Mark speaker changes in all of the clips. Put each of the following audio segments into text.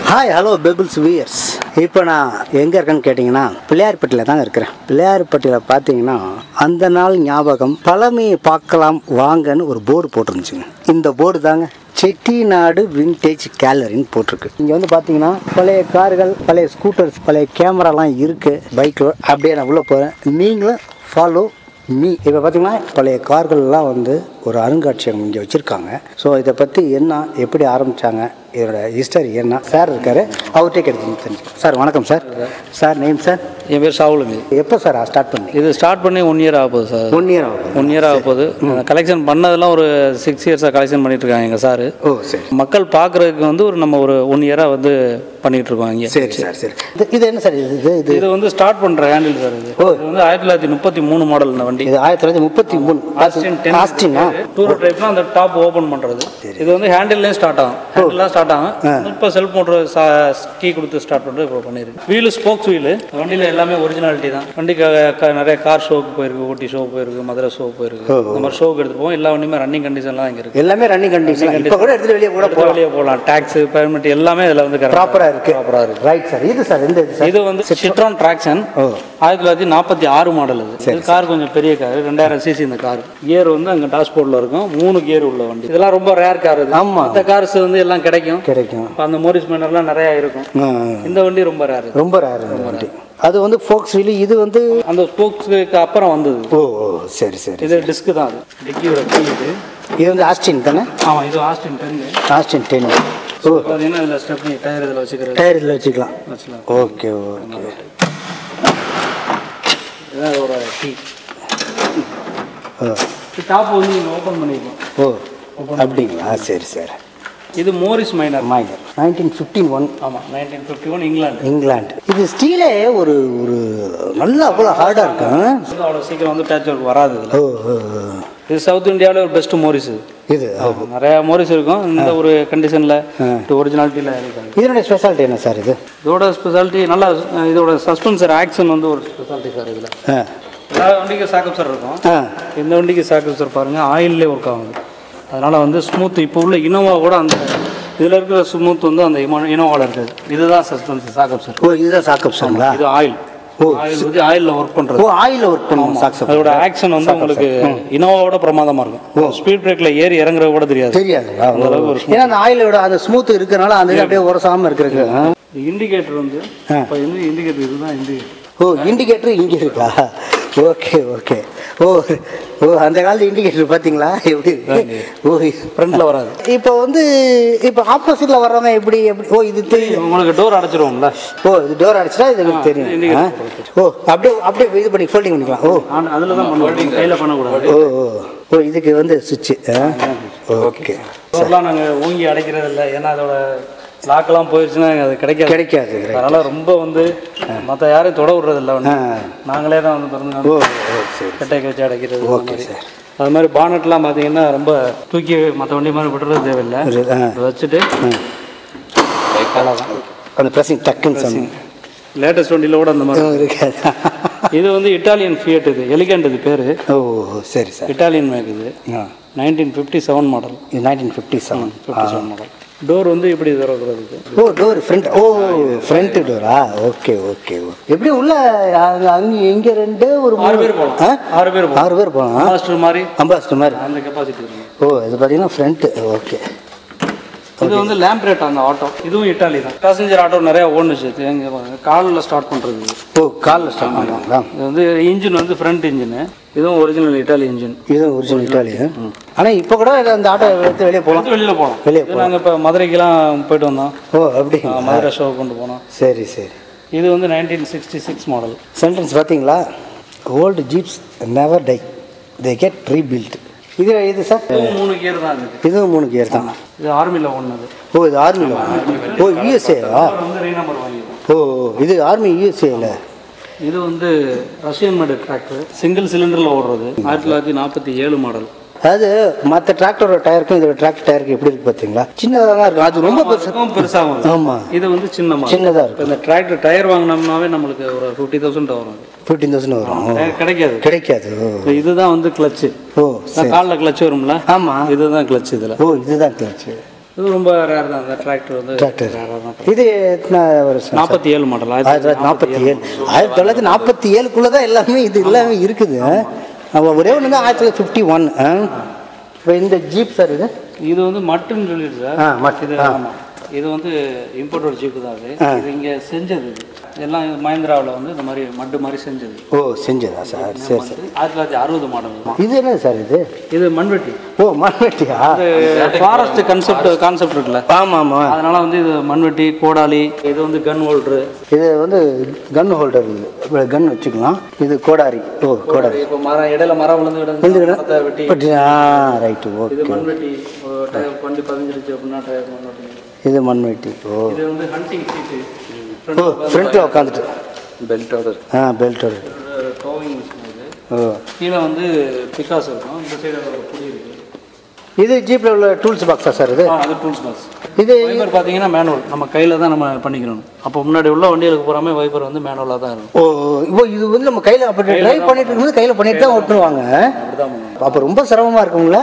Speaker 1: Hi hello pebbles wears இப்போ நான் எங்கே இருக்கேன்னு கேட்டிங்கன்னா பிள்ளையார்பட்டியில் தாங்க இருக்கிறேன் பிள்ளையார்பட்டியில் பார்த்தீங்கன்னா அந்த நாள் ஞாபகம் பழமையை பார்க்கலாம் வாங்கன்னு ஒரு போர்டு போட்டிருந்துச்சுங்க இந்த போர்டு தாங்க செட்டிநாடு விண்டேஜ் கேலரின்னு போட்டிருக்கு இங்கே வந்து பார்த்தீங்கன்னா பழைய கார்கள் பழைய ஸ்கூட்டர்ஸ் பழைய கேமராலாம் இருக்குது பைக்கில் அப்படியே நான் உள்ளே போகிறேன் நீங்களும் ஃபாலோ மீ இப்போ பார்த்தீங்கன்னா பழைய கார்கள்லாம் வந்து ஒரு அருங்காட்சியகம் இங்கே வச்சுருக்காங்க ஸோ இதை பற்றி என்ன எப்படி ஆரம்பித்தாங்க இதோட ஹிஸ்டரி என்ன சார் இருக்காரு அவர்கிட்ட கிடைச்சி தெரிஞ்சுக்கலாம் சார் வணக்கம் சார் சார் நேம் சார்
Speaker 2: என் பேர் ஷாவுலுங்க
Speaker 1: எப்போ சார் ஸ்டார்ட் பண்ணி
Speaker 2: இது ஸ்டார்ட் பண்ணி ஒன் இயர் ஆக போகுது சார்
Speaker 1: ஒன் இயர் ஆகும்
Speaker 2: ஒன் இயர் ஆக போகுது கலெக்ஷன் பண்ணதெல்லாம் ஒரு சிக்ஸ் இயர்ஸாக கலெக்ஷன் பண்ணிட்டு இருக்காங்க எங்கள் சார்
Speaker 1: ஓ சரி
Speaker 2: மக்கள் பார்க்குறதுக்கு வந்து ஒரு நம்ம ஒரு ஒன் இயராக வந்து பண்ணிட்டு இருக்கோம் இங்கே
Speaker 1: சரி சார் சரி இது இது என்ன சார் இது இது இது
Speaker 2: இது வந்து ஸ்டார்ட் பண்ணுற ஹேண்டில் சார் இது
Speaker 1: ஓ.
Speaker 2: இது வந்து ஆயிரத்தி தொள்ளாயிரத்தி முப்பத்தி மூணு மாடல் இந்த வண்டி
Speaker 1: இது ஆயிரத்தி தொள்ளாயிரத்தி முப்பத்தி மூணு
Speaker 2: ஆஸ்டின் டென்
Speaker 1: ஆஸ்டினா
Speaker 2: டூர் டைப்னா அந்த டாப் ஓப்பன் பண்ணுறது இது வந்து ஹேண்டில்லையும் ஸ்டார்ட் ஆகும் ஹேண்டில்லாம் ஸ்டார்ட் ஆகும் இப்போ செல்ஃப் மோட்டர் கீ கொடுத்து ஸ்டார்ட் பண்ணுறது இப்போ பண்ணியிருக்கு வீலு ஸ்போக்ஸ் வீலு வண்டியில் எல்லாமே ஒரிஜினாலிட்டி தான் வண்டிக்கு க- நிறைய கார் ஷோக்கு போயிருக்கு ஊட்டி ஷோ போயிருக்கு மதுரை ஷோ போயிருக்கு இந்த மாதிரி ஷோக்கு எடுத்து போவோம் எல்லா வண்டியுமே ரன்னிங் கண்டிஷன்லாம் இங்கே இருக்குது
Speaker 1: எல்லாமே ரன்னிங் கண்டிஷன் இப்போ கூட எடுத்துட்டு வெளியே கூட
Speaker 2: எடுத்து வெளியே போகலாம் டேக்ஸ் பெர்மிட் எல்லாமே இதில் வந்து
Speaker 1: ப்ராப்பராக இருக்கு
Speaker 2: ப்ராப்பராக இருக்குது
Speaker 1: ரைட் சார் இது சார் இந்த இது சார்
Speaker 2: இது வந்து சிட்ரான் ட்ராக்ஷன்
Speaker 1: ஓ
Speaker 2: ஆயிரத்தி தொள்ளாயிரத்தி நாற்பத்தி ஆறு மாடல் இது இது கார் கொஞ்சம் பெரிய கார் ரெண்டாயிரம் சிசி இந்த கார் கியர் வந்து அங்கே டாஷ்போர்டில் இருக்கும் மூணு கியர் உள்ள வண்டி இதெல்லாம் ரொம்ப ரேர் கார் இது
Speaker 1: ஆமா.
Speaker 2: இந்த கார்ஸ் வந்து எல்லாம் கிடைக்கும்
Speaker 1: கிடைக்கும்
Speaker 2: இப்ப அந்த மோரிஸ் மேனர்லாம் நிறையா இருக்கும்
Speaker 1: ஆ,
Speaker 2: இந்த வண்டி ரொம்ப ரேர்
Speaker 1: ரொம்ப ரேர் வண்டி அது வந்து ஃபோக்ஸ் வீல் இது வந்து
Speaker 2: அந்த ஸ்போக்ஸுக்கு அப்புறம் வந்தது
Speaker 1: ஓ ஓ சரி சரி
Speaker 2: இது டிஸ்க் தான் அது டிக்கியோட கீ இது
Speaker 1: இது வந்து ஆஸ்டின் தானே
Speaker 2: ஆமாம் இது ஆஸ்டின் டென்னு
Speaker 1: ஆஸ்டின் டென் ஓ
Speaker 2: பார்த்தீங்கன்னா இதில் ஸ்டெப்னி டயர் இதில் வச்சுக்கிறது
Speaker 1: டயர் இதில் வச்சுக்கலாம்
Speaker 2: வச்சுக்கலாம்
Speaker 1: ஓகே ஓகே
Speaker 2: இதான் இதோட கீ
Speaker 1: ஓ
Speaker 2: டாப் வந்து நீங்கள் ஓப்பன் பண்ணிக்கலாம்
Speaker 1: ஓ அப்படிங்களா சரி சரி
Speaker 2: இது Morris minor
Speaker 1: minor nineteen fifteen one
Speaker 2: ஆமாம் நைன்டீன் ஃபிஃப்டி ஒன் இங்கிலாந்து
Speaker 1: இங்கிலாந்து இது ஸ்டீலே ஒரு ஒரு நல்லா அவ்வளோ ஹார்டாக இருக்கும்
Speaker 2: வந்து அவ்வளோ சீக்கிரம் வந்து பேட்ச் ஒர்க் வராது இதில்
Speaker 1: ஓ ஓ ஓ.
Speaker 2: இது சவுத் இந்தியாவில் ஒரு பெஸ்ட் மோரிஸ் இது
Speaker 1: இது
Speaker 2: நிறைய மோரிஸ் இருக்கும் இந்த ஒரு கண்டிஷனில் ஒரிஜினாலிட்டியில் இருக்காது
Speaker 1: இதனுடைய ஸ்பெஷாலிட்டி என்ன சார் இது
Speaker 2: இதோட ஸ்பெஷாலிட்டி நல்லா அஹ், இதோட சஸ்பென்சர் ஆக்ஷன் வந்து ஒரு ஸ்பெஷாலிட்டி சார் இதில்
Speaker 1: ஆ
Speaker 2: எல்லா வண்டிக்கும் சாக்கப்சர் இருக்கும்
Speaker 1: ஆ
Speaker 2: இந்த வண்டிக்கு சாக்கப்சர் பாருங்கள் ஆயிலே ஒர்க் ஆகுது அதனால் வந்து ஸ்மூத் இப்போ உள்ள இனோவா கூட அந்த இதில் இருக்கிற ஸ்மூத் வந்து அந்த இனோவாவில் இருக்குது இதுதான் சஸ்பென்ஸ் சாக்கப்சர்
Speaker 1: ஓ இதுதான் சாக்கப் சாங்களா
Speaker 2: இது ஆயில்
Speaker 1: ஓ.
Speaker 2: ஆயில் வந்து ஆயிலில் ஒர்க் பண்ணுறது
Speaker 1: ஓ ஆயில் ஒர்க் பண்ணுவோம் சாக்ஸ்
Speaker 2: அதோட ஆக்ஷன் வந்து உங்களுக்கு இனோவாவோட பிரமாதமா இருக்கும் ஸ்பீட் பிரேக்ல ஏறி இறங்குறது கூட தெரியாது
Speaker 1: தெரியாது
Speaker 2: அந்த அளவுக்கு ஒரு
Speaker 1: ஏன்னா அந்த ஆயிலோட அந்த ஸ்மூத் இருக்கிறனால அந்த இது அப்படியே உரசாம இருக்கிறது
Speaker 2: இண்டிகேட்டர் வந்து இப்போ வந்து இண்டிகேட்டர் இதுதான் இண்டிகேட்டர்
Speaker 1: ஓ இண்டிகேட்டர் இங்கே இருக்கா ஓகே ஓகே ஓ ஓ அந்த காலத்து இண்டிகேட்டர் பார்த்தீங்களா எப்படி இருக்கு? ஓ
Speaker 2: ஃப்ரண்ட்ல வராது
Speaker 1: இப்போ வந்து இப்போ ஆப்போசிட்ல வர்றவங்க எப்படி எப்படி ஓ இது தெரியும்
Speaker 2: உங்களுக்கு டோர் அடைச்சிருவோம்ல
Speaker 1: ஓ இது டோர் அடிச்சா இது எனக்கு தெரியும்
Speaker 2: indicator
Speaker 1: ஆ? ஓ அப்படியே அப்படியே இது பண்ணி ஃபோல்டிங் பண்ணிக்கலாம் ஓ
Speaker 2: அதில் தான் பண்ணுவோம் கையில் பண்ணக்கூடாது
Speaker 1: ஓ ஓ ஓ இதுக்கு வந்து சுவிட்சு ஓகே
Speaker 2: டோர்லாம் நாங்கள் ஊங்கி அடைக்கிறது இல்லை ஏன்னா அதோட லாக்கெல்லாம் போயிடுச்சுன்னா அது கிடைக்காது
Speaker 1: கிடைக்காது
Speaker 2: அதனால ரொம்ப வந்து மற்ற யாரையும் தொட விடுறது இல்லை
Speaker 1: ஆ
Speaker 2: நாங்களே தான் வந்து பிறந்து
Speaker 1: ஓ ஓ சரி
Speaker 2: கட்டை வச்சு அடைக்கிறது
Speaker 1: ஓகே சார்
Speaker 2: அது மாதிரி பானட்லாம் பார்த்தீங்கன்னா ரொம்ப தூக்கி மற்ற வண்டி மாதிரி விடுறது தேவையில்லை
Speaker 1: ஆ
Speaker 2: இதை வச்சுட்டு அவ்வளோதான்
Speaker 1: அந்த ப்ரெஸ்ஸிங் டக்குன்னு சொன்னேன்
Speaker 2: லேட்டஸ்ட் வண்டியில் கூட அந்த மாதிரி
Speaker 1: இருக்காது
Speaker 2: இது வந்து இட்டாலியன் ஃபியட் இது எலிகண்ட் இது பேர்
Speaker 1: ஓ சரி சார்
Speaker 2: இட்டாலியன் மேக் இது
Speaker 1: ஆ
Speaker 2: நைன்டீன் ஃபிஃப்டி செவன் மாடல்
Speaker 1: இது nineteen fifty seven
Speaker 2: fifty seven model door வந்து இப்படி திறக்கிறதுக்கு
Speaker 1: ஓ டோர் ஃப்ரண்ட் ஓ ஃப்ரண்ட் டோரா ஓகே ஓகே ஓகே எப்படி உள்ள அங்க அங்க இங்க ரெண்டு ஒரு
Speaker 2: ஆறு
Speaker 1: மூணு-
Speaker 2: பேர் போகலாம்
Speaker 1: ஆ?
Speaker 2: ஆறு பேர் போகலாம்
Speaker 1: ஆறு பேர் போகலாம்
Speaker 2: மாஸ்டர் மாதிரி
Speaker 1: அம்பாஸ்டர் மாதிரி
Speaker 2: அந்த கெப்பாசிட்டி இருக்கு
Speaker 1: ஓ இது பார்த்தீங்கன்னா ஃப்ரண்ட் ஓகே
Speaker 2: இது வந்து லேம்ப்ரேட் அந்த ஆட்டோ இதுவும் இட்டாலி தான் பேசஞ்சர் ஆட்டோ நிறைய ஓடுச்சு எங்க காலில் ஸ்டார்ட் பண்ணுறது இது.
Speaker 1: ஓ காலில் ஸ்டார்ட் பண்ணுவாங்களா
Speaker 2: இது வந்து இன்ஜின் வந்து ஃப்ரண்ட் இன்ஜின் இதுவும் ஒரிஜினல் இட்டாலி இன்ஜின்
Speaker 1: இதுவும் ஒரிஜினல் இட்டாலியன் ஆனால் இப்போ கூட இது அந்த ஆட்டோ எடுத்து வெளியே போகலாம்
Speaker 2: வந்து வெளியில் போனோம்
Speaker 1: வெளியே
Speaker 2: இது நாங்கள் இப்போ மதுரைக்கெல்லாம் போயிட்டு வந்தோம்
Speaker 1: ஓ அப்படி
Speaker 2: ஆ, மதுரை ஷோ கொண்டு போனோம்
Speaker 1: சரி சரி
Speaker 2: இது வந்து nineteen sixty six model
Speaker 1: sentence பார்த்தீங்களா old jeeps never die they get rebuilt இது இது சார்
Speaker 2: இதுவும் மூணு கியர் தான் இருக்குது
Speaker 1: இதுவும் மூணு கியர் தான்
Speaker 2: இது ஆர்மியில் ஒன்றுது
Speaker 1: ஓ இது ஆர்மியில் ஓ யூஎஸ்ஏவா
Speaker 2: வந்து ரீ நம்பர் வாங்கியிருக்கோம்
Speaker 1: ஓ இது ஆர்மி யூஎஸ்ஏல
Speaker 2: இது வந்து ரஷ்யன் மேடு டிராக்டர் சிங்கிள் சிலிண்டரில் ஓடுறது ஆயிரத்தி தொள்ளாயிரத்தி நாற்பத்தி ஏழு மாடல்
Speaker 1: அதாவது மற்ற டிராக்டரோட டயருக்கும் இதோட டிராக்டர் டயருக்கு எப்படி இருக்கு பார்த்தீங்களா சின்னதாக தான் இருக்கும் அது ரொம்ப பெருசு
Speaker 2: அதுக்கும் பெருசாகும் அது.
Speaker 1: ஆமாம்
Speaker 2: இது வந்து சின்ன மாடல்
Speaker 1: சின்னதாக
Speaker 2: இப்போ
Speaker 1: இருக்கும்
Speaker 2: இந்த டிராக்டர் டயர் வாங்கினோம்னாவே நம்மளுக்கு ஒரு ஃபிஃப்டி தௌசண்ட் வரும் அது
Speaker 1: ஃபிஃப்டீன் தௌசண்ட் வரும் ஓ.
Speaker 2: டயர் கிடைக்காது
Speaker 1: கிடைக்காது ஓ
Speaker 2: இப்போ இதுதான் வந்து கிளச்சு
Speaker 1: ஓ சரி
Speaker 2: காலில் கிளச் வரும்ல
Speaker 1: ஆமாம்
Speaker 2: இதுதான் கிளச் இதில்
Speaker 1: ஓ இதுதான் கிளச்சு
Speaker 2: இது ரொம்ப ரேர் தான் அந்த டிராக்டர் வந்து
Speaker 1: Tractor.
Speaker 2: ரேராக தான்
Speaker 1: இது எத்தனை வருஷம்
Speaker 2: நாற்பத்தி ஏழு மாடல்
Speaker 1: ஆயிரத்தி தொள்ளாயிரத்தி நாற்பத்தி ஏழு ஆயிரத்தி தொள்ளாயிரத்தி நாற்பத்தி ஏழுக்குள்ளே தான் எல்லாமே இது எல்லாமே இருக்குது அவ ஒரே ஒன்று தான் ஆயிரத்தி தொள்ளாயிரத்தி ஃபிஃப்டி ஒன் இப்போ இந்த ஜீப் சார் இது
Speaker 2: இது வந்து மட்டுன்னு சொல்லிட்டு சார்
Speaker 1: ஆ மட்
Speaker 2: இது ஆமாம் இது வந்து இம்போர்ட்டட் ஜீப்பு தான் அது இது இங்கே செஞ்சது இது இதெல்லாம் மஹேந்திராவில் வந்து இந்த மாதிரி மட்டு மாதிரி செஞ்சது
Speaker 1: ஓ செஞ்சதா சார் சரி சார்
Speaker 2: ஆயிரத்தி தொள்ளாயிரத்தி அறுபது மாடல்
Speaker 1: இது என்ன சார் இது
Speaker 2: இது மண்வெட்டி
Speaker 1: ஓ மண்வெட்டியா
Speaker 2: ஃபாரஸ்ட் கன்செப்ட் கான்செப்ட் இருக்குல்ல
Speaker 1: ஆமாம் ஆமாம்
Speaker 2: அதனால வந்து இது மண்வெட்டி கோடாலி இது வந்து கன் ஹோல்டரு
Speaker 1: இது வந்து கன் ஹோல்டர் இது கன் வச்சுக்கலாம் இது கோடாரி ஓ கோடாரி
Speaker 2: இப்போ மரம் இடையில மரம் விழுந்து
Speaker 1: விழுந்து
Speaker 2: கிடந்து
Speaker 1: கிடந்து-
Speaker 2: மரத்தை வெட்டி
Speaker 1: பட் ஆ ரைட்டு
Speaker 2: இது
Speaker 1: ஓகே
Speaker 2: மண்வெட்டி ஒரு டயர் வண்டி பதிஞ்சிருச்சு அப்படின்னா டயர் மண்வெட்டி
Speaker 1: இது மண்வெட்டி ஓ
Speaker 2: இது வந்து ஹண்டிங் சீட்டு
Speaker 1: ஓ ஃப்ரண்ட்டில் உட்காந்துட்டு
Speaker 2: பெல்ட்டோட
Speaker 1: ஆ பெல்ட்டோட
Speaker 2: டோவிங் மிஷின் இது
Speaker 1: ஓ
Speaker 2: கீழே வந்து பிகாஸ் இருக்கும் இந்த சைடு ஒரு புடி இருக்கு
Speaker 1: இது ஜீப்பில் உள்ள டூல்ஸ் பாக்ஸா சார் இது
Speaker 2: ஆ, அது டூல்ஸ் பாக்ஸ்
Speaker 1: இது
Speaker 2: வைப்பர் பார்த்தீங்கன்னா மேனுவல் நம்ம கையில் தான் நம்ம பண்ணிக்கணும் அப்போ முன்னாடி உள்ள வண்டிகளுக்கு போகிறாமே வைப்பர் வந்து மேனுவலாக தான் இருக்கும்
Speaker 1: ஓ இப்போ இது வந்து நம்ம கையில் அப்படி ட்ரைவ் பண்ணிட்டு இருக்கும்போது கையில் பண்ணிட்டு தான் ஓட்டுருவாங்க
Speaker 2: அப்படிதான் பண்ணணும்
Speaker 1: அப்போ ரொம்ப சிரமமாக இருக்குங்களா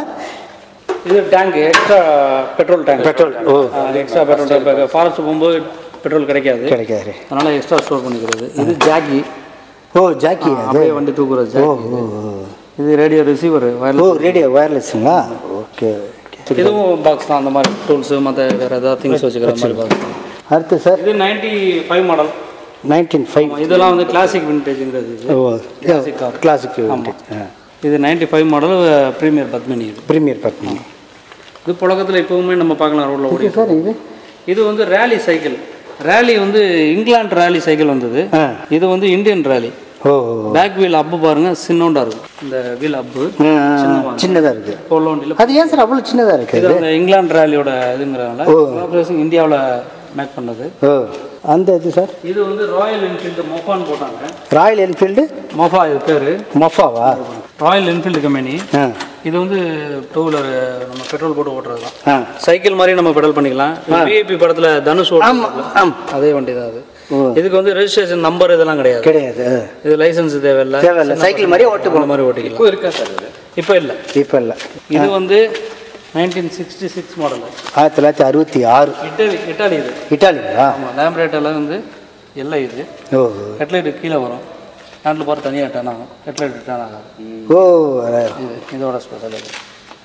Speaker 2: இது tank extra petrol tank
Speaker 1: petrol ஓ
Speaker 2: எக்ஸ்ட்ரா பெட்ரோல் டேங்க் ஃபாரஸ்ட் போகும்போது பெட்ரோல் கிடைக்காது
Speaker 1: கிடைக்காது
Speaker 2: அதனால எக்ஸ்ட்ரா ஸ்டோர் பண்ணிக்கிறது இது ஜாக்கி
Speaker 1: ஓ ஜாக்கி அது
Speaker 2: அப்படியே வண்டி தூக்குறது
Speaker 1: ஓ
Speaker 2: ஜாக்கி
Speaker 1: ஓ ஓ.
Speaker 2: இது ரேடியோ ரிசீவர்
Speaker 1: ஓ
Speaker 2: வயர்லெஸ்
Speaker 1: ரேடியோ ஒயர்லெஸ்ஸுங்களா ஓகே ஓகே
Speaker 2: இதுவும் பாக்ஸ் தான் அந்த மாதிரி டூல்ஸு மற்ற வேறு ஏதாவது திங்ஸ் வச்சுக்கிற மாதிரி பாக்ஸ்
Speaker 1: அடுத்து சார்
Speaker 2: இது ninety five model
Speaker 1: nineteen five
Speaker 2: இதெல்லாம் வந்து கிளாசிக் விண்டேஜுங்கிறது இது
Speaker 1: ஓ
Speaker 2: Classic car.
Speaker 1: கிளாசிக்
Speaker 2: இது ninety five model Premier Padmini இது
Speaker 1: ப்ரீமியர் பார்த்தீங்க
Speaker 2: இது புழக்கத்தில் இப்போவுமே நம்ம பார்க்கலாம் ரோட்டில் ஓடி
Speaker 1: சார் இது
Speaker 2: இது வந்து ரேலி சைக்கிள் ரேலி வந்து இங்கிலாந்து ரேலி சைக்கிள் வந்தது
Speaker 1: ஆ
Speaker 2: இது வந்து இந்தியன் ரேலி
Speaker 1: ஓ
Speaker 2: பேக் வீல் அப்பு பாருங்க சின்னோண்டா இருக்கும் இந்த வீல் அப்பு
Speaker 1: சின்னதாக இருக்குது
Speaker 2: போல வண்டியில்
Speaker 1: அது ஏன் சார் அவ்வளோ சின்னதாக
Speaker 2: இது
Speaker 1: இருக்குது
Speaker 2: அந்த இங்கிலாந்து ரேலியோட இதுங்கிறதுனால collaboration இந்தியாவில் மேக் பண்ணது
Speaker 1: ஓ அந்த இது சார்
Speaker 2: இது வந்து ராயல் என்ஃபீல்டு மொஃபான்னு போட்டாங்க
Speaker 1: ராயல் என்ஃபீல்டு
Speaker 2: மொஃபா இது பேர்
Speaker 1: மொஃபாவா
Speaker 2: ராயல் என்ஃபீல்டு கம்பெனி
Speaker 1: ஆ
Speaker 2: இது வந்து டூ வீலர் நம்ம பெட்ரோல் போட்டு ஓட்டுறது தான்
Speaker 1: ஆ
Speaker 2: சைக்கிள் மாதிரி நம்ம பெடல் பண்ணிக்கலாம் விஐபி படத்தில் தனுஷ்
Speaker 1: ஆமாம்
Speaker 2: ஓட்டுறாங்கல்ல,
Speaker 1: ஆம்
Speaker 2: அதே வண்டி தான் அது
Speaker 1: ஓ
Speaker 2: இதுக்கு வந்து ரெஜிஸ்ட்ரேஷன் நம்பர் இதெல்லாம் கிடையாது
Speaker 1: கிடையாது
Speaker 2: இது லைசென்ஸ் தேவையில்லை
Speaker 1: தேவையில்லை சைக்கிள் மாதிரியே ஓட்டு
Speaker 2: அந்த மாதிரி ஓட்டிக்கலாம் இப்போ இருக்கா சார் இப்போ இல்லை
Speaker 1: இப்போ இல்லை
Speaker 2: இது வந்து நைன்டீன் சிக்ஸ்டி சிக்ஸ் மாடல்
Speaker 1: ஆயிரத்தி தொள்ளாயிரத்தி அறுபத்தி ஆறு
Speaker 2: இட்டாலி இட்டாலி இது
Speaker 1: இட்டாலிங்களா
Speaker 2: ஆமாம் லேம்ரேட்டெல்லாம் வந்து எல்லை இது
Speaker 1: ஓ
Speaker 2: ஹெட்லைட் கீழே வரும் ஹேண்டில் பார் தனியாக டர்ன் ஆகும் ஹெட்லைட் டர்ன் ஆகாது
Speaker 1: ஓ
Speaker 2: இது இதோட ஸ்பெஷல் இது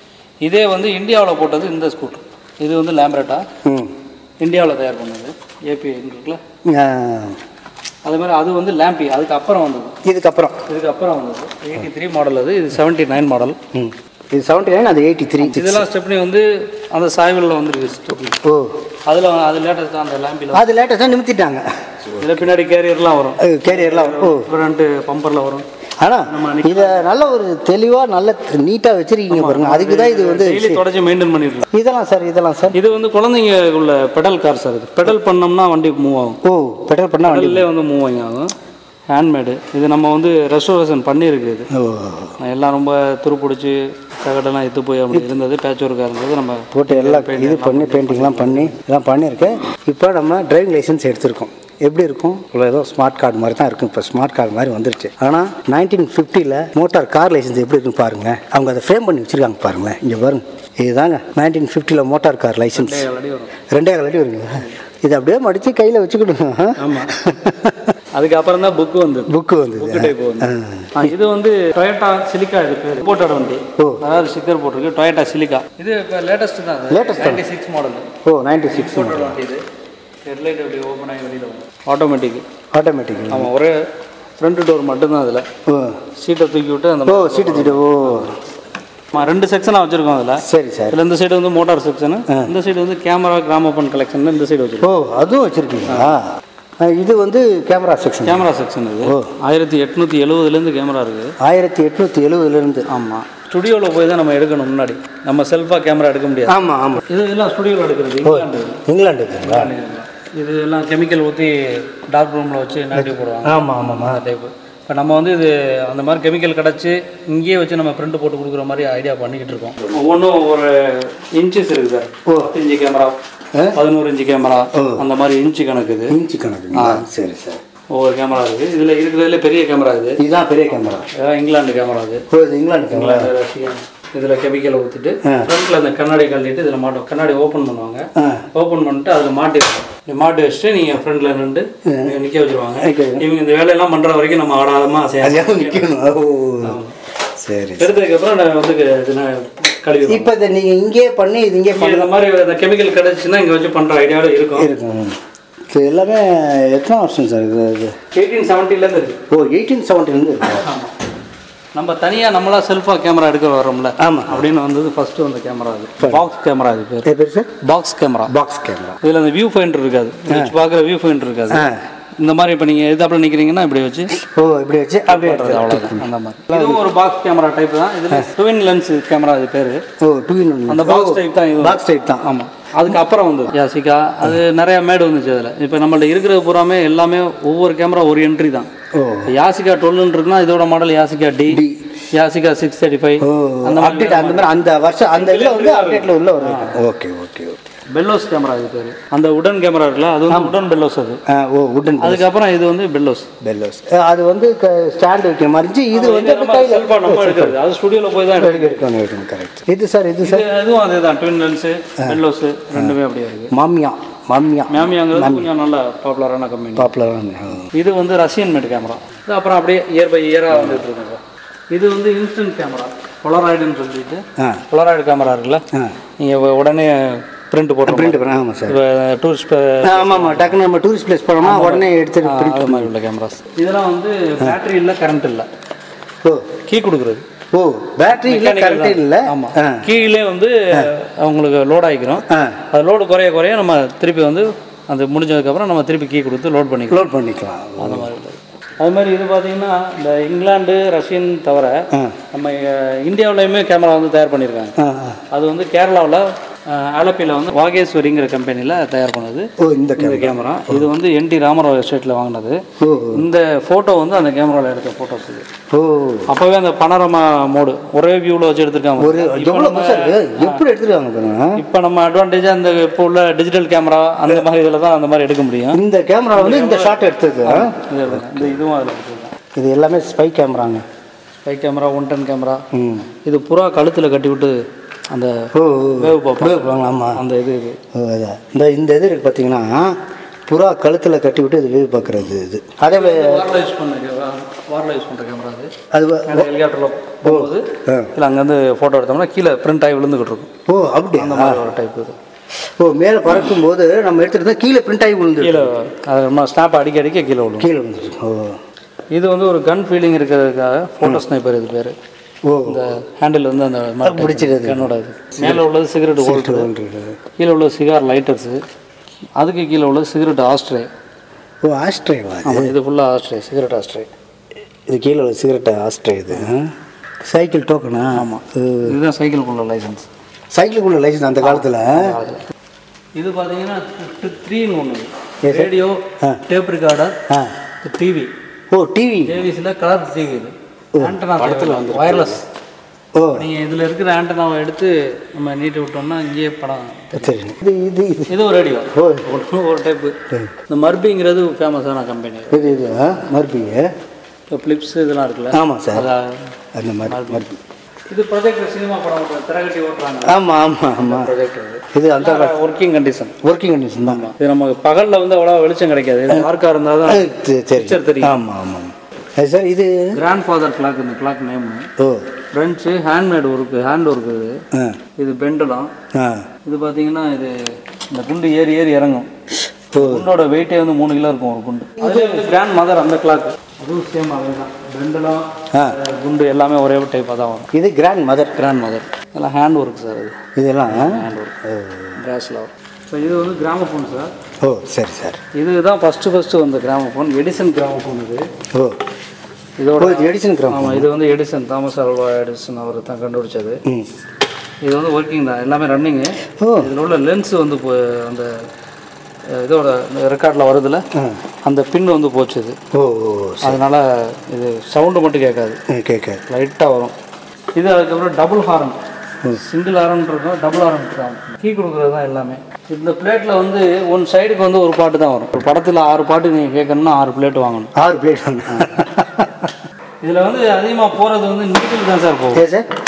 Speaker 2: இதே வந்து இந்தியாவில் போட்டது இந்த ஸ்கூட்டர் இது வந்து லேம்ரேட்டா
Speaker 1: ம்
Speaker 2: இந்தியாவில் தயார் பண்ணது ஏபி இருக்குல்ல
Speaker 1: ஆ,
Speaker 2: அதே மாதிரி அது வந்து லேம்பி அதுக்கு அப்புறம் வந்தது
Speaker 1: இதுக்கப்புறம்
Speaker 2: இதுக்கு அப்புறம் வந்தது எயிட்டி த்ரீ மாடல் அது இது செவன்ட்டி நைன் மாடல்
Speaker 1: ம் இது செவன்ட்டி நைன் அது எயிட்டி த்ரீ
Speaker 2: இதெல்லாம் ஸ்டெப்னி வந்து அந்த சாய்வலில் வந்துருக்கு ஸ்டெப்னி
Speaker 1: ஓ
Speaker 2: அதில் அது லேட்டஸ்ட்டாக அந்த லேம்பில்
Speaker 1: அது லேட்டஸ்ட்டாக நிமித்திட்டாங்க
Speaker 2: இதில் பின்னாடி கேரியர்லாம் வரும்
Speaker 1: கேரியர்லாம் ஓ
Speaker 2: ஃப்ரண்ட்டு பம்பரில் வரும்
Speaker 1: ஆனால் இதை நல்ல ஒரு தெளிவாக நல்ல நீட்டாக வச்சிருக்கீங்க பாருங்க அதுக்கு தான் இது வந்து
Speaker 2: டெய்லி தொடச்சி மெயின்டைன் பண்ணிட்டு
Speaker 1: இதெல்லாம் சார் இதெல்லாம் சார்
Speaker 2: இது வந்து குழந்தைங்க உள்ள பெடல் கார் சார் இது பெடல் பண்ணோம்னா வண்டி மூவ் ஆகும்
Speaker 1: ஓ பெட்ரோல் பண்ணால் வண்டி
Speaker 2: பெடல்லே வந்து மூவ் ஆகும் ஹேண்ட்மேடு இது நம்ம வந்து ரெஸ்டோரேஷன் பண்ணியிருக்கு இது
Speaker 1: ஓ
Speaker 2: எல்லாம் ரொம்ப துருப்பிடிச்சி தகடெல்லாம் எத்து போய் அப்படி இருந்தது பேட்ச் ஒர்க்காக இருந்தது நம்ம
Speaker 1: போட்டு எல்லாம் இது பண்ணி பெயிண்டிங்லாம் பண்ணி எல்லாம் பண்ணியிருக்கேன் இப்போ நம்ம டிரைவிங் லைசன்ஸ் எடுத்திருக்கோம் எப்படி இருக்கும் இவ்வளோ ஏதோ ஸ்மார்ட் கார்டு மாதிரி தான் இருக்கும் இப்போ ஸ்மார்ட் கார்டு மாதிரி வந்துருச்சு ஆனால் நைன்டீன் ஃபிஃப்டியில் மோட்டார் கார் லைசன்ஸ் எப்படி இருக்குன்னு பாருங்களேன் அவங்க அதை ஃப்ரேம் பண்ணி வச்சுருக்காங்க பாருங்களேன் இங்கே பாருங்க இதுதாங்க நைன்டீன் ஃபிஃப்டியில் மோட்டார் கார் லைசன்ஸ்
Speaker 2: அடி வரும்
Speaker 1: ரெண்டே கால் அடி வருங்க இது அப்படியே மடித்து கையில் வச்சுக்கிடுங்க
Speaker 2: ஆமாம் அதுக்கப்புறம் தான் புக்கு வந்தது
Speaker 1: புக்கு வந்தது
Speaker 2: புக்கு டைப் வந்து ஆ, இது வந்து டொயட்டா சிலிக்கா இது பேர் இம்போர்ட்டட் வண்டி
Speaker 1: ஓ.
Speaker 2: அதாவது ஸ்டிக்கர் போட்டிருக்கு டொயட்டா சிலிக்கா இது இப்போ லேட்டஸ்ட் தான்
Speaker 1: Latest
Speaker 2: நைன்டி சிக்ஸ் மாடல்
Speaker 1: ஓ நைன்டி சிக்ஸ்
Speaker 2: இம்போர்ட்டட் வண்டி இது ஹெட்லைட் அப்படி ஓப்பன் ஆகி வெளியில் வரும் ஆட்டோமேட்டிக்
Speaker 1: ஆட்டோமேட்டிக்
Speaker 2: ஆமாம் ஒரே ஃப்ரண்ட் டோர் மட்டும்தான் அதில்
Speaker 1: ஓ
Speaker 2: சீட்டை தூக்கி விட்டு அந்த
Speaker 1: ஓ சீட்டு சீட்டு ஓ
Speaker 2: ஆமா, ரெண்டு செக்ஷனாக வச்சுருக்கோம் அதில்
Speaker 1: சரி சார்
Speaker 2: இதில் இந்த சைடு வந்து மோட்டார் செக்ஷனு இந்த சைடு வந்து கேமரா கிராமோபன் கலெக்ஷன் இந்த சைடு வச்சிருக்கோம்
Speaker 1: ஓ அதுவும் வச்சுருக்கீங்களா இது வந்து கேமரா செக்ஷன்
Speaker 2: கேமரா செக்ஷன் இது ஆயிரத்தி எட்நூற்றி எழுபதுலேருந்து கேமரா இருக்குது
Speaker 1: ஆயிரத்தி எட்நூற்றி எழுபதுலேருந்து
Speaker 2: ஆமாம் ஸ்டுடியோவில் போய் தான் நம்ம எடுக்கணும் முன்னாடி நம்ம செல்ஃபாக கேமரா எடுக்க முடியாது
Speaker 1: ஆமாம் ஆமாம்
Speaker 2: இது எல்லாம் ஸ்டுடியோவில் எடுக்கிறது இங்கிலாந்து
Speaker 1: இங்கிலாந்து இருக்குங்களா
Speaker 2: இது எல்லாம் கெமிக்கல் ஊற்றி டார்க் ரூமில் வச்சு நட்டி போடுவாங்க
Speaker 1: ஆமாம் ஆமாம்மா
Speaker 2: அந்த டைப்பு இப்போ நம்ம வந்து இது அந்த மாதிரி கெமிக்கல் கிடச்சி இங்கேயே வச்சு நம்ம பிரிண்ட் போட்டு கொடுக்குற மாதிரி ஐடியா பண்ணிக்கிட்டு இருக்கோம் ஒவ்வொன்றும் ஒரு இன்ச்சஸ் இருக்குது சார் பத்து இன்ச்சு கேமரா பதினோரு இன்ச்சு கேமரா அந்த மாதிரி இன்ச்சு கணக்கு இது
Speaker 1: இன்ச்சு கணக்குங்களா சரி சார்
Speaker 2: ஒவ்வொரு கேமரா இருக்குது இதில் இருக்கிறதுல பெரிய கேமரா இது
Speaker 1: இதுதான் பெரிய கேமரா
Speaker 2: இதான் இங்கிலாந்து கேமரா இது
Speaker 1: ஓ இது இங்கிலாந்து கேமரா
Speaker 2: இங்கிலாந்து ரஷ்யா இதில் கெமிக்கலை ஊற்றிட்டு ஃப்ரண்ட்டில் அந்த கண்ணாடி கழட்டிட்டு இதில் மாட்டோம் கண்ணாடி ஓப்பன் பண்ணுவாங்க
Speaker 1: ஆ
Speaker 2: ஓப்பன் பண்ணிட்டு அதில் மாட்டி வைப்போம். இப்படி மாட்டி வச்சுட்டு நீங்கள் ஃப்ரண்ட்டில் நின்று நிற்க வச்சிருவாங்க
Speaker 1: நிக்க
Speaker 2: இவங்க இந்த வேலையெல்லாம் பண்ணுற வரைக்கும் நம்ம ஆடாதமாக செய்யணும்
Speaker 1: அதுவும் நிற்கணும் ஓ சரி
Speaker 2: எடுத்ததுக்கப்புறம் நான் வந்து க- இது நான் கழுவி
Speaker 1: இப்போ இதை நீங்கள் இங்கேயே பண்ணி இது இங்கே
Speaker 2: இங்க இந்த மாதிரி இந்த கெமிக்கல் கிடச்சின்னா இங்கே வச்சு பண்ணுற ஐடியாவில் இருக்கும்
Speaker 1: இருக்கும் இது எல்லாமே எத்தனை வருஷம் சார் இது இது
Speaker 2: எயிட்டீன் செவன்ட்டிலேருந்து இருக்கு
Speaker 1: ஓ எயிட்டீன் செவன்ட்டிலேருந்து இருக்கு
Speaker 2: நம்ம தனியாக நம்மளா செல்ஃபாக கேமரா எடுக்க வரோம்ல
Speaker 1: ஆமா.
Speaker 2: அப்படின்னு வந்தது ஃபர்ஸ்ட் வந்த கேமரா அது பாக்ஸ் கேமரா இது பேர்
Speaker 1: எது பேர் sir
Speaker 2: box camera
Speaker 1: box camera
Speaker 2: இதில் அந்த வியூ ஃபைண்டர் இருக்காது வச்சு பார்க்குற வியூ ஃபைண்டர் இருக்காது
Speaker 1: ஆ
Speaker 2: இந்த மாதிரி இப்போ நீங்கள் எதாப்பில் நிற்கிறீங்கன்னா இப்படி வச்சு
Speaker 1: ஓ இப்படி வச்சு அப்படியே
Speaker 2: பண்றது அவ்வளோதான் அந்த மாதிரி இதுவும் ஒரு பாக்ஸ் கேமரா டைப் தான் இதில் ட்வின் லென்ஸ் கேமரா இது பேர்
Speaker 1: ஓ டூ இன் ஒன்
Speaker 2: அந்த பாக்ஸ் டைப் தான் இது
Speaker 1: பாக்ஸ் டைப் தான்
Speaker 2: ஆமாம் அதுக்கு அப்புறம் வந்து யாசிகா அது நிறைய மேடு வந்துச்சு அதில் இப்போ நம்மள்ட்ட இருக்கிறது பூராமே எல்லாமே ஒவ்வொரு கேமரா ஒரு என்ட்ரி தான்
Speaker 1: ஓ
Speaker 2: இப்போ யாசிகா டுவெல்னு இருக்குன்னா இதோட model Yashica D Yashica six thirty five
Speaker 1: ஓ
Speaker 2: அந்த
Speaker 1: அப்டேட் அந்த மாதிரி அந்த வருஷம் அந்த இதில் வந்து அப்டேட்டில் உள்ள வரும் okay okay okay
Speaker 2: bellows camera இது பேர் அந்த உடன் கேமரா இருக்குல்ல அது வந்து உடன் பெல்லோஸ் அது
Speaker 1: ஆ ஓ உடன்
Speaker 2: அதுக்கப்புறம் இது வந்து பெல்லோஸ்
Speaker 1: பெல்லோஸ் அது வந்து ஸ்டாண்ட் வைக்கிற மாதிரி இருந்துச்சு இது வந்து
Speaker 2: நம்ம செல்ஃபா நம்ம எடுக்கிறது அது ஸ்டுடியோவில் போய் தான் எடுக்கிறது.
Speaker 1: எடுக்கணும் எடுக்கணும் கரெக்ட் இது சார் இது சார்
Speaker 2: இது அதுவும் அதே தான் ட்வின் லென்ஸு பெல்லோஸ் ரெண்டுமே அப்படியே இருக்கு
Speaker 1: மாமியா மாமியா
Speaker 2: மேமியாங்கிறது கொஞ்சம் நல்ல பாப்புலரான கம்பெனி
Speaker 1: பாப்புலரான
Speaker 2: இது வந்து ரஷ்யன் மேட் கேமரா இது அப்புறம் அப்படியே இயர் பை இயராக வந்துட்டு இருக்குங்க இது வந்து இன்ஸ்டன்ட் கேமரா பொலராய்டுன்னு சொல்லிட்டு
Speaker 1: ஆ
Speaker 2: பொலராய்டு கேமரா இருக்குல்ல
Speaker 1: ஆ
Speaker 2: நீங்கள் உடனே பிரிண்ட் போட்டு
Speaker 1: பிரிண்ட் பண்ண ஆமாம் சார்
Speaker 2: இப்போ டூரிஸ்ட்
Speaker 1: ஆமாம் ஆமாம் டக்குன்னு நம்ம டூரிஸ்ட் பிளேஸ் போனோம்னா உடனே எடுத்துட்டு print
Speaker 2: அது மாதிரி உள்ள கேமராஸ் இதெல்லாம் வந்து பேட்டரி இல்லை கரண்ட் இல்லை
Speaker 1: ஓ
Speaker 2: கீ கொடுக்குறது
Speaker 1: ஓ பேட்டரி இல்லை கரண்ட் இல்லை
Speaker 2: ஆமாம்
Speaker 1: ஆ
Speaker 2: கீழே வந்து அவங்களுக்கு லோட் ஆகிக்கிறோம்
Speaker 1: ஆ
Speaker 2: அது லோடு குறைய குறைய நம்ம திருப்பி வந்து அது முடிஞ்சதுக்கப்புறம் நம்ம திருப்பி கீ கொடுத்து லோட் பண்ணிக்கலாம்
Speaker 1: லோட் பண்ணிக்கலாம்
Speaker 2: அந்த மாதிரி உள்ளது அது மாதிரி இது பார்த்தீங்கன்னா இந்த இங்கிலாந்து ரஷ்யன் தவிர
Speaker 1: ஆ
Speaker 2: நம்ம இந்தியாவிலையுமே கேமரா வந்து தயார் பண்ணியிருக்காங்க
Speaker 1: ஆ ஆ.
Speaker 2: அது வந்து கேரளாவில் ஆலப்பியில் வந்து வாகேஸ்வரிங்கிற கம்பெனியில் தயார் பண்ணது
Speaker 1: ஓ இந்த
Speaker 2: இந்த கேமரா இது வந்து என்டி ராமராவ் எஸ்டேட்டில் வாங்கினது
Speaker 1: ஓ
Speaker 2: இந்த ஃபோட்டோ வந்து அந்த கேமராவில் எடுத்த ஃபோட்டோஸ் இது
Speaker 1: ஓ
Speaker 2: அப்போவே அந்த பனரமா மோடு ஒரே வியூவில் வச்சு எடுத்திருக்காங்க
Speaker 1: ஒரு எவ்வளோ சார் எப்படி எடுத்துருக்காங்க பாருங்க
Speaker 2: இப்போ நம்ம அட்வான்டேஜாக அந்த இப்போ உள்ள டிஜிட்டல் கேமரா அந்த மாதிரி இதில் தான் அந்த மாதிரி எடுக்க முடியும்
Speaker 1: இந்த கேமரா வந்து இந்த ஷாட் எடுத்தது ஆ?
Speaker 2: இது இந்த இதுவும் அதில் எடுத்துருக்கேன்
Speaker 1: இது எல்லாமே ஸ்பை கேமராங்க
Speaker 2: spy camera one ten camera
Speaker 1: ம்
Speaker 2: இது புறா கழுத்தில் கட்டி விட்டு அந்த
Speaker 1: ஓ
Speaker 2: வேவ் பார்ப்போம்
Speaker 1: ஆமாம்
Speaker 2: அந்த இது இது
Speaker 1: ஓ அதான் இந்த இந்த இது இருக்கு பார்த்தீங்கன்னா புறா கழுத்தில் கட்டி விட்டு இது வேவ் பார்க்குறது இது அதே வே-
Speaker 2: வாரில் யூஸ் பண்ண வாரில் யூஸ் பண்ணுற கேமரா அது
Speaker 1: அது வ-
Speaker 2: ஹெலிகாப்டரில் போகும்போது
Speaker 1: ஆ.
Speaker 2: இல்லை அங்கேருந்து ஃபோட்டோ எடுத்தோம்னா கீழே பிரிண்ட் ஆகி விழுந்துக்கிட்டு இருக்கும்
Speaker 1: ஓ அப்படியா
Speaker 2: அந்த மாதிரி ஒரு டைப் இது
Speaker 1: ஓ மேலே பறக்கும் போது நம்ம எடுத்துட்டு தான் கீழே பிரிண்ட் ஆகி விழுந்து
Speaker 2: கீழே அது நம்ம ஸ்னாப் அடிக்க அடிக்க கீழே விழும்
Speaker 1: கீழே விழுந்துச்சு ஓ
Speaker 2: இது வந்து ஒரு கன் ஃபீலிங் இருக்கிறதுக்காக ஃபோட்டோ ஸ்னைப்பர் இது பேர்
Speaker 1: ஓ
Speaker 2: இந்த ஹேண்டில் வந்து அந்த
Speaker 1: பிடிச்சிருது.
Speaker 2: கன்னோட இது மேலே உள்ளது சிகரெட் ஹோல்டர் கீழே உள்ள சிகார் லைட்டர்ஸு அதுக்கு கீழே உள்ள சிகரெட் ஆஸ்ட்ரே
Speaker 1: ஓ ஆஸ்ட்ரேவா இது
Speaker 2: ஆமாம் இது ஃபுல்லாக ஆஸ்ட்ரே சிகரெட் ஆஸ்ட்ரே
Speaker 1: இது கீழே உள்ள சிகரெட் ஆஸ்ட்ரே இது சைக்கிள் டோக்கனா ஆமாம்
Speaker 2: இதுதான் சைக்கிளுக்குள்ள லைசன்ஸ்
Speaker 1: சைக்கிளுக்குள்ள லைசன்ஸ் அந்த காலத்தில்
Speaker 2: இது பார்த்தீங்கன்னா த்ரீன்னு ஒன்று
Speaker 1: Yes, sir.
Speaker 2: ரேடியோ
Speaker 1: ஆ.
Speaker 2: டேப் ரெக்கார்டர்
Speaker 1: ஆ
Speaker 2: டிவி
Speaker 1: ஓ டிவி
Speaker 2: டிவிஸில் கலர் டிவி இது ஆண்டனா படத்தில் வந்து வயர்லெஸ்
Speaker 1: ஓ
Speaker 2: நீங்கள் இதில் இருக்கிற ஆண்டனாவை எடுத்து நம்ம நீட்டி விட்டோம்னா இங்கேயே படம்
Speaker 1: சரி இது இது இது
Speaker 2: இது ஒரு ரேடியோ
Speaker 1: ஓ
Speaker 2: ஒரு டைப்பு இந்த மர்பிங்கிறது ஃபேமஸான கம்பெனி
Speaker 1: இது இது ஆ மறுபடியும்
Speaker 2: இப்போ ஃப்ளிப்ஸ் இதெல்லாம் இருக்குல்ல
Speaker 1: ஆமாம் சார்
Speaker 2: அதான்
Speaker 1: அந்த மாதிரி மறுபடி
Speaker 2: இது ப்ரொஜெக்டர் சினிமா படம் ஓட்டுற திரகட்டி ஓட்டுறாங்க
Speaker 1: ஆமாம் ஆமாம் ஆமாம்
Speaker 2: ப்ரொஜெக்டர்
Speaker 1: இது அந்த
Speaker 2: ஒர்க்கிங் கண்டிஷன்
Speaker 1: ஒர்க்கிங் கண்டிஷன் தான்
Speaker 2: இது நமக்கு பகலில் வந்து அவ்வளோ வெளிச்சம் கிடைக்காது இது டார்க்காக இருந்தால் தான்
Speaker 1: சரி, சரி
Speaker 2: Picture தெரியும்.
Speaker 1: ஆமாம் ஆமாம் அது சார் இது
Speaker 2: கிராண்ட் ஃபாதர் கிளாக் இந்த கிளாக் நேம்
Speaker 1: ஓ
Speaker 2: friends handmade work hand work இது
Speaker 1: ஆ
Speaker 2: இது பெண்டலாம்
Speaker 1: ஆ
Speaker 2: இது பார்த்தீங்கன்னா இது இந்த குண்டு ஏறி ஏறி இறங்கும்
Speaker 1: ஓ
Speaker 2: குண்டோட வெயிட்டே வந்து மூணு கிலோ இருக்கும் ஒரு குண்டு அது வந்து கிராண்ட் மதர் அந்த கிளாக் அதுவும் சேம் அதே தான் பெண்டலாம்
Speaker 1: ஆ
Speaker 2: குண்டு எல்லாமே ஒரே டைப்பாக தான் வரும்
Speaker 1: இது கிராண்ட் மதர்
Speaker 2: கிராண்ட் மதர் எல்லாம் ஹேண்ட் ஒர்க் சார் அது
Speaker 1: இதெல்லாம்
Speaker 2: ஹேண்ட் ஒர்க் கிராஸில் வரும் ஸோ இது வந்து கிராமஃபோன் சார்
Speaker 1: ஓ சரி சார்
Speaker 2: இதுதான் ஃபஸ்ட்டு ஃபஸ்ட்டு வந்த கிராமஃபோன் எடிசன் கிராமஃபோன் இது
Speaker 1: ஓ
Speaker 2: இதோட
Speaker 1: ஓ இது எடிசன் கிராம்
Speaker 2: ஆமாம் இது வந்து எடிசன் தாமஸ் அல்வா எடிசன் அவர் தான் கண்டுபிடிச்சது
Speaker 1: ம்
Speaker 2: இது வந்து ஒர்க்கிங் தான் எல்லாமே ரன்னிங்கு
Speaker 1: ஓ
Speaker 2: இதில் உள்ள லென்ஸ் வந்து இப்போ அந்த அஹ், இதோட ரெக்கார்டில் வருதுல அந்த பின் வந்து போச்சு இது
Speaker 1: ஓ ஓ
Speaker 2: அதனால இது சவுண்டு மட்டும் கேட்காது
Speaker 1: கேட்க
Speaker 2: லைட்டாக வரும் இது அதுக்கப்புறம் டபுள் ஹாரன் சிங்கிள் ஹாரன் இருக்கும் டபுள் ஹாரன் இருக்கும் கீ கொடுக்குறது தான் எல்லாமே இந்த பிளேட்டில் வந்து ஒன் சைடுக்கு வந்து ஒரு பாட்டு தான் வரும் ஒரு படத்தில் ஆறு பாட்டு நீங்கள் கேட்கணும்னா ஆறு பிளேட் வாங்கணும்
Speaker 1: ஆறு பிளேட்
Speaker 2: இதில் வந்து அதிகமாக போகிறது வந்து நீட்டில் தான் சார் போகும்
Speaker 1: ஏ சார்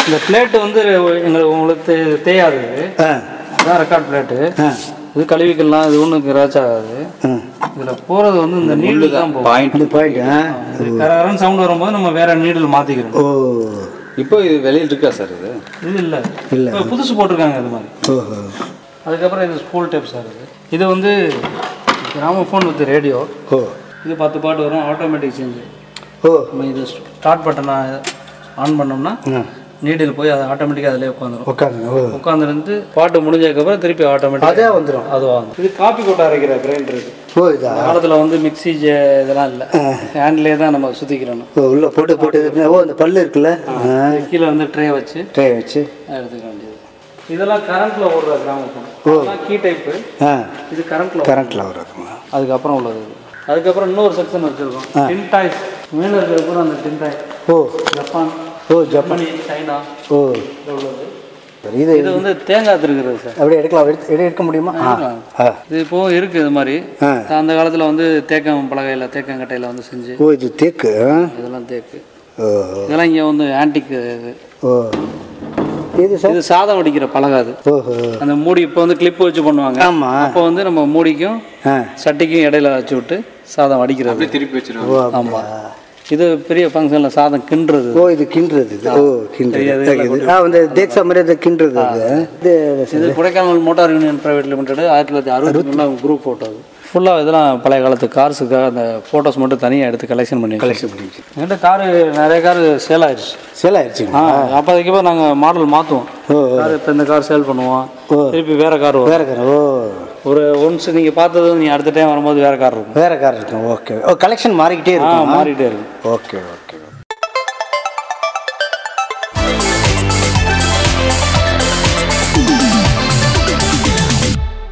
Speaker 2: இந்த பிளேட்டு வந்து எங்களுக்கு உங்களுக்கு தே- தேயாது இது.
Speaker 1: ஆ
Speaker 2: அதான் ரெக்கார்ட் பிளேட்டு
Speaker 1: ஆ
Speaker 2: இது கழுவிக்கலாம் இது ஒன்றும் கிராச் ஆகாது
Speaker 1: ஆ
Speaker 2: இதில் போகிறது வந்து இந்த நீடில் தான் போகும்
Speaker 3: பாயிண்ட்
Speaker 1: இந்த பாயிண்ட் ஆ
Speaker 2: இது கரகரன்னு சவுண்ட் வரும்போது நம்ம வேற நீடில் மாற்றிக்கிறோம்
Speaker 1: ஓ
Speaker 3: இப்போ இது வெளியில் இருக்கா சார் இது
Speaker 2: இது இல்லை
Speaker 1: இல்ல.
Speaker 2: இப்போ புதுசு போட்டிருக்காங்க இது மாதிரி
Speaker 1: ஓஹோ
Speaker 2: அதுக்கப்புறம் இது ஸ்கூல் டேப் சார் இது இது வந்து கிராமஃபோன் வித் ரேடியோ
Speaker 1: ஓ
Speaker 2: இது பத்து பாட்டு வரும் ஆட்டோமேட்டிக் சேஞ்சு
Speaker 1: ஓ
Speaker 2: நம்ம இது ஸ்டார்ட் பட்டனை ஆன் பண்ணோம்னா
Speaker 1: ஆ
Speaker 2: நீடில் போய் அது ஆட்டோமேட்டிக்காக அதிலே உட்காந்துரும்
Speaker 1: உட்காந்துங்க ஓ
Speaker 2: உட்காந்துருந்து பாட்டு முடிஞ்சதுக்கப்புறம் திருப்பி ஆட்டோமேட்டிக்
Speaker 1: அதே வந்துடும்
Speaker 2: அது வாங்க இது காப்பி கொட்டை அரைக்கிற கிரைண்டர் இது
Speaker 1: ஓ இதா
Speaker 2: அந்த காலத்தில் வந்து மிக்ஸி ஜ இதெல்லாம் இல்லை ஹேண்ட்லேயே தான் நம்ம சுற்றிக்கிறணும்
Speaker 1: ஓ உள்ள போட்டு போட்டு இது பண்ணி- ஓ இந்த பல்லு இருக்குல்ல ஆ
Speaker 2: கீழே வந்து ட்ரே வச்சு
Speaker 1: ட்ரை வச்சு
Speaker 2: எடுத்துக்க வேண்டியது இதெல்லாம் கரண்ட்டில் ஓடுற கிராமஃபோன் இதெல்லாம் கீ டைப்பு
Speaker 1: ஆ
Speaker 2: இது கரண்ட்டில்
Speaker 1: கரண்ட்டில் வர்றதுங்களா
Speaker 2: அதுக்கப்புறம் உள்ளது இது. அதுக்கப்புறம் இன்னொரு செக்ஷன் வச்சுருக்கோம் டின் டாய்ஸ் மேலே இருக்கிற பூரா அந்த டின் டாய்
Speaker 1: ஓ
Speaker 2: ஜப்பான்
Speaker 1: ஓ ஜப்பான்
Speaker 2: ஜெர்மனி சைனா
Speaker 1: ஓ
Speaker 2: இது உள்ளது
Speaker 1: சரி, இது
Speaker 2: இது வந்து தேங்காய் திருக்கிறது சார்
Speaker 1: அப்படியே எடுக்கலாம் எடுத்து எடு- எடுக்க முடியுமா ஆ ஆ
Speaker 2: இது இப்போ இருக்கு இது மாதிரி
Speaker 1: ஆ.
Speaker 2: அந்த காலத்தில் வந்து தேக்கம் பலகையில் தேக்கங்கட்டையில் வந்து செஞ்சு
Speaker 1: ஓ இது தேக்கு ஆ?
Speaker 2: இதெல்லாம் தேக்கு
Speaker 1: ஓ
Speaker 2: இதெல்லாம் இங்கே வந்து ஆன்டிக் இது
Speaker 1: ஓ இது சார்
Speaker 2: இது சாதம் வடிக்கிற பலகை அது
Speaker 1: ஓஹோ
Speaker 2: அந்த மூடி இப்போ வந்து கிளிப் வச்சு பண்ணுவாங்க
Speaker 1: ஆமாம்
Speaker 2: அப்போ வந்து நம்ம மூடிக்கும்
Speaker 1: ஆ
Speaker 2: சட்டிக்கும் இடையில வச்சு விட்டு சாதம் வடிக்கிறது
Speaker 3: திருப்பி வச்சிருவாங்க
Speaker 2: ஆமாம் இது பெரிய ஃபங்க்ஷனில் சாதம் கிண்டுறது
Speaker 1: ஓ இது கிண்டுறது இது ஓ கிண்டுறது இது. ஆ இந்த தேக்ஸா மாதிரி இது கிண்டுறது இது இது
Speaker 2: இது Kodaikanal motor union private limited ஆயிரத்தி தொள்ளாயிரத்தி அறுபத்தி குரூப் ஃபோட்டோ அது ஃபுல்லாக இதெல்லாம் பழைய காலத்து கார்ஸுக்காக அந்த ஃபோட்டோஸ் மட்டும் தனியாக எடுத்து கலெக்ஷன் பண்ணி
Speaker 1: கலெக்ஷன் பண்ணிச்சு
Speaker 2: என்கிட்ட காரு நிறைய காரு சேல் ஆயிடுச்சு
Speaker 1: சேல் ஆயிடுச்சுங்க
Speaker 2: ஆ அப்போதைக்கு போய் நாங்கள் மாடல் மாற்றுவோம்
Speaker 1: ஓ
Speaker 2: கார் இப்போ இந்த கார் சேல் பண்ணுவோம்
Speaker 1: ஓ.
Speaker 2: திருப்பி வேற கார் வரும்
Speaker 1: வேற கார் ஓ
Speaker 2: ஒரு ஒன்ஸ் நீங்கள் பார்த்தது நீங்கள் அடுத்த டைம் வரும்போது வேற கார் இருக்கும்
Speaker 1: வேற கார் இருக்கும் ஓகே ஓ கலெக்ஷன் மாறிக்கிட்டே
Speaker 2: ஆ
Speaker 1: இருக்கும்
Speaker 2: மாறிட்டே இருக்கும்
Speaker 1: ஓகே ஓகே